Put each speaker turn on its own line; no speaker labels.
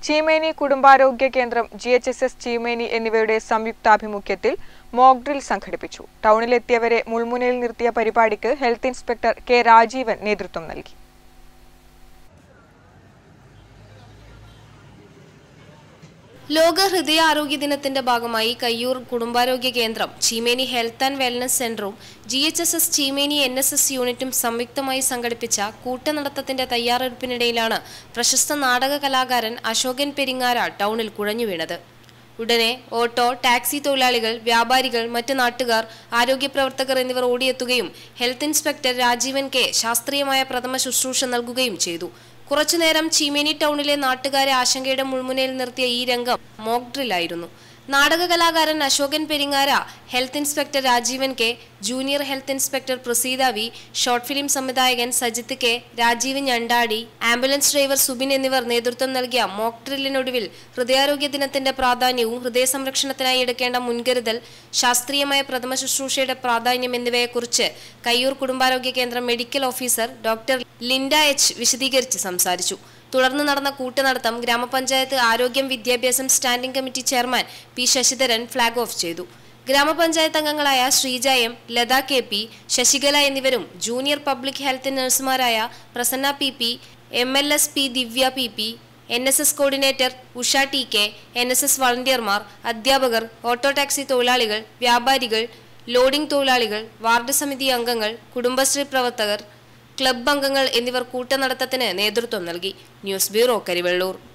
ചീമേനി കുടുംബാരോഗ്യ കേന്ദ്രം G H S S Cheemeni എന്നിവയുടെ സംയുക്താഭിമുഖ്യത്തിൽ മോക്ക് ഡ്രിൽ സംഘടിപ്പിച്ചു ടൗണിലെത്തിയവരെ മുൾമുനയിൽ നിർത്തിയ പരിപാടിക്ക് ഹെൽത്ത് ഇൻസ്പെക്ടർ കെ രാജീവൻ നേതൃത്വം നൽകി
ലോക ഹൃദയാരോഗ്യ ദിനത്തിന്റെ ഭാഗമായി കയ്യൂർ കുടുംബാരോഗ്യ കേന്ദ്രം ചീമേനി ഹെൽത്ത് ആൻഡ് വെൽനസ് സെന്ററും G H S S Cheemeni N S S യൂണിറ്റും സംയുക്തമായി സംഘടിപ്പിച്ച കൂട്ടനടത്തത്തിന്റെ തയ്യാറെടുപ്പിനിടയിലാണ് പ്രശസ്ത നാടക കലാകാരൻ അശോകൻ പെരിങ്ങാര ടൗണിൽ കുഴഞ്ഞു വീണത് ഉടനെ ഓട്ടോ ടാക്സി തൊഴിലാളികൾ വ്യാപാരികൾ മറ്റ് നാട്ടുകാർ ആരോഗ്യ പ്രവർത്തകർ എന്നിവർ ഓടിയെത്തുകയും ഹെൽത്ത് ഇൻസ്പെക്ടർ രാജീവൻ കെ ശാസ്ത്രീയമായ പ്രഥമ ശുശ്രൂഷ നൽകുകയും ചെയ്തു കുറച്ചുനേരം ചീമേനി ടൗണിലെ നാട്ടുകാരെ ആശങ്കയുടെ മുൾമുനയിൽ നിർത്തിയ ഈ രംഗം മോക്ക് ഡ്രില്ലായിരുന്നു നാടക കലാകാരൻ Ashokan Peringara health inspector Rajeevan K junior health inspector Praseetha V short film സംവിധായകൻ Sajith K Rajeev Njandadi ambulance driver Subin എന്നിവർ നേതൃത്വം നൽകിയ മോക്ക് ഡ്രില്ലിനൊടുവിൽ ഹൃദയാരോഗ്യ ദിനത്തിന്റെ പ്രാധാന്യവും ഹൃദയ സംരക്ഷണത്തിനായി എടുക്കേണ്ട മുൻകരുതൽ ശാസ്ത്രീയമായ പ്രഥമ ശുശ്രൂഷയുടെ പ്രാധാന്യം എന്നിവയെക്കുറിച്ച് കയ്യൂർ കുടുംബാരോഗ്യ കേന്ദ്രം medical officer doctor Linda H വിശദീകരിച്ച് സംസാരിച്ചു തുടർന്ന് നടന്ന കൂട്ടുനടത്തം ഗ്രാമപഞ്ചായത്ത് ആരോഗ്യം വിദ്യാഭ്യാസം standing committee chairman P Sasidharan flag off ചെയ്തു ഗ്രാമപഞ്ചായത്ത് അംഗങ്ങളായ Sreeja M Latha K P Sasikala എന്നിവരും ജൂനിയർ പബ്ലിക് ഹെൽത്ത് നഴ്സുമാരായ Prasanna P P M L S P Divya P P N S S coordinator Usha T K N S S വളണ്ടിയർമാർ അധ്യാപകർ ഓട്ടോ ടാക്സി തൊഴിലാളികൾ വ്യാപാരികൾ loading തൊഴിലാളികൾ വാർഡ് സമിതി അംഗങ്ങൾ കുടുംബശ്രീ പ്രവർത്തകർ ക്ലബ് അംഗങ്ങൾ എന്നിവർ കൂട്ടനടത്തത്തിന് നേതൃത്വം നൽകി ന്യൂസ് ബ്യൂറോ കരിവെള്ളൂർ